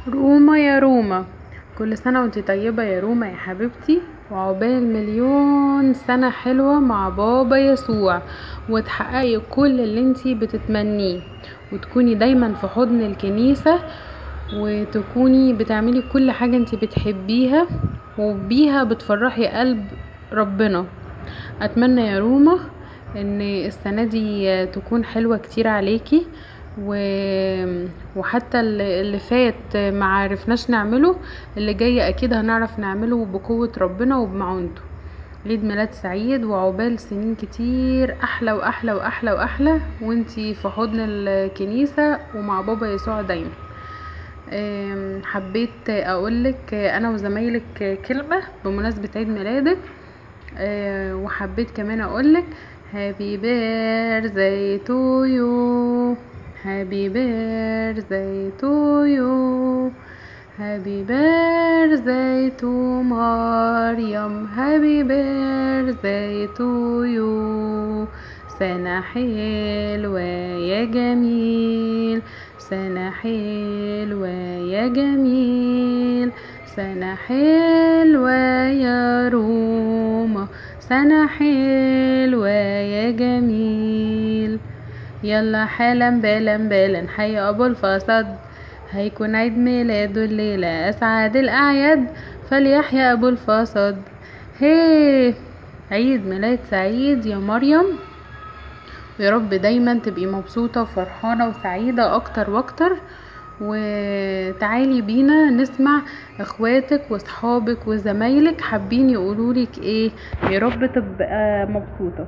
روما يا روما كل سنة وانتي طيبة يا روما يا حبيبتي وعقبال مليون سنة حلوة مع بابا يسوع وتحققي كل اللي انتي بتتمنيه وتكوني دايما في حضن الكنيسة وتكوني بتعملي كل حاجة انتي بتحبيها وبيها بتفرحي قلب ربنا اتمنى يا روما ان السنة دي تكون حلوة كتير عليكي و... وحتى اللي اللي فات معرفناش نعمله اللي جاي اكيد هنعرف نعمله بقوة ربنا وبمعونته عيد ميلاد سعيد وعقبال سنين كتير احلى واحلى واحلى واحلى وانتي في حضن الكنيسة ومع بابا يسوع دايما أم، حبيت اقولك انا وزمايلك كلمة بمناسبة عيد ميلادك أه، وحبيت كمان اقولك هابي birthday to you happy birthday to you happy birthday to مريم happy birthday to you سنة حلوة يا جميل سنة حلوة يا جميل سنة حلوة يا روما سنة حلوة يا جميل يلا حالا بالا بالا حي ابو الفساد هيكون عيد ميلاده الليلة اسعد الاعياد فليحيا ابو الفساد هي عيد ميلاد سعيد يا مريم ويا رب دايما تبقي مبسوطة وفرحانة وسعيدة اكتر واكتر وتعالي بينا نسمع اخواتك واصحابك وزمايلك حابين يقولولك ايه يا رب تبقى مبسوطة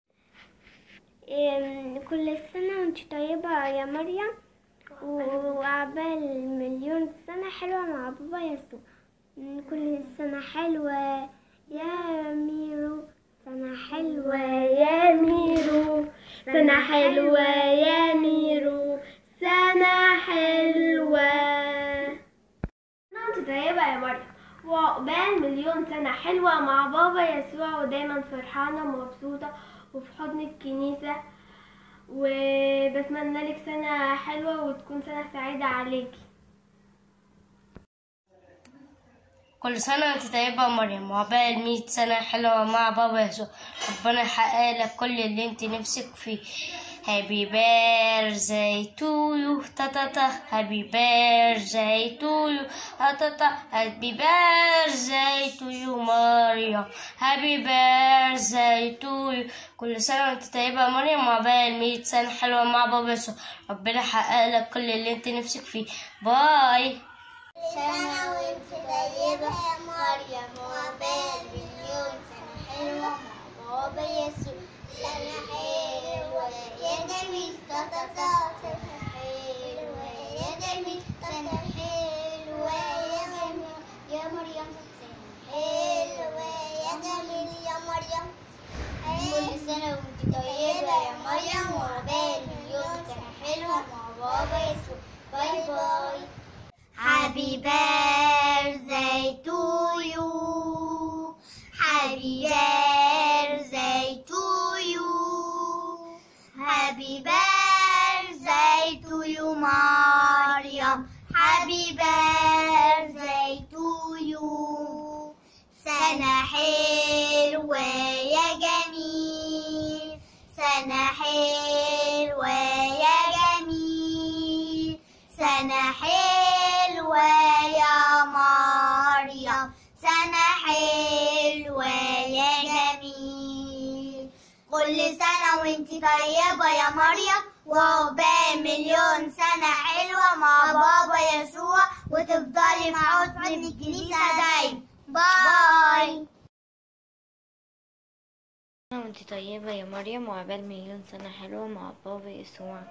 إيه، كل سنة وانت طيبة يا مريم وعبال مليون سنة حلوة مع بابا يسوع م، كل سنة حلوة يا ميرو سنة حلوة يا ميرو سنة حلوة يا ميرو سنة حلوة انت طيبة يا مريم وعقبال مليون سنة حلوة مع بابا يسوع ودايما فرحانة ومبسوطة وفي حضن الكنيسة وبتمنى لك سنة حلوة وتكون سنة سعيدة عليكي كل سنة وانت طيبة يا مريم وعقبال مية سنة حلوة مع بابا يسوع ربنا يحقق لك كل اللي انت نفسك فيه هابي birthday to you تا تا تا هابي birthday to you تا تا تا هابي birthday to you مريم هابي birthday to you كل سنة وانت طيبة يا مريم وعقبال مية سنة حلوة مع بابا يسوع ربنا يحقق لك كل اللي انت نفسك فيه باي سنة وانت طيبة يا مريم وعقبال مليون سنة حلوة مع بابا يسوع سنة حلوة يا جميل تاتا سنة حلوة يا جميل سنة حلوة يا جميل يا مريم سنة حلوة يا جميل يا مريم كل سنة وانت طيبة يا مريم وعقبال مليون سنة حلوة مع بابا يسوع باي باي Happy birthday to you. Happy birthday to you. Happy birthday to you, Mariam. Happy birthday to you. سنة حلوة يا جميل سنة حلوة يا جميل سنة حلوة يا مريم سنة حلوة يا جميل كل سنة وانت طيبة يا مريم وعقبال مليون سنة حلوة مع بابا يسوع وتفضلي في حضن الكنيسة دايما باي وانت طيبة يا مريم وعبال مليون سنة حلوة مع بابا يسوع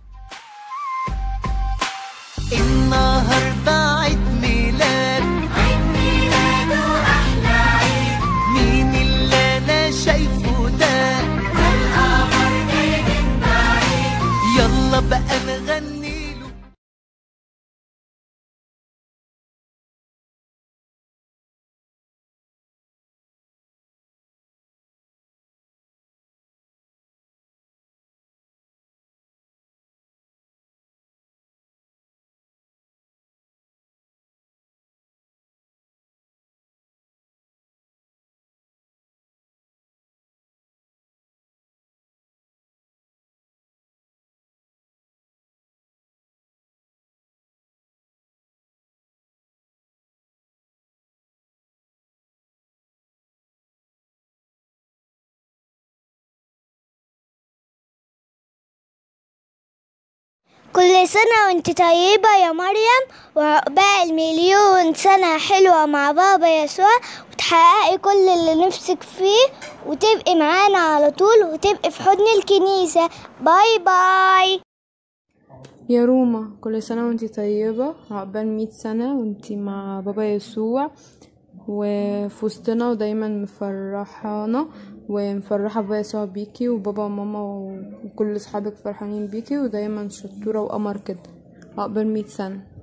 النهاردة عيد ميلاد عيد ميلاده أحلى عيد مين اللي أنا شايفه ده القمر جاي من بعيد يلا بقى نغني كل سنة وانت طيبة يا مريم وعقبال مليون سنة حلوة مع بابا يسوع وتحققي كل اللي نفسك فيه وتبقي معانا على طول وتبقي في حضن الكنيسة باي باي يا روما كل سنة وانتي طيبة عقبال مية سنة وانتي مع بابا يسوع وفي وسطنا ودايما مفرحانا ومفرحة بابا يسوع بيكي وبابا وماما وكل صحابك فرحانين بيكي ودايما شطورة وقمر كده عقبال مية سنة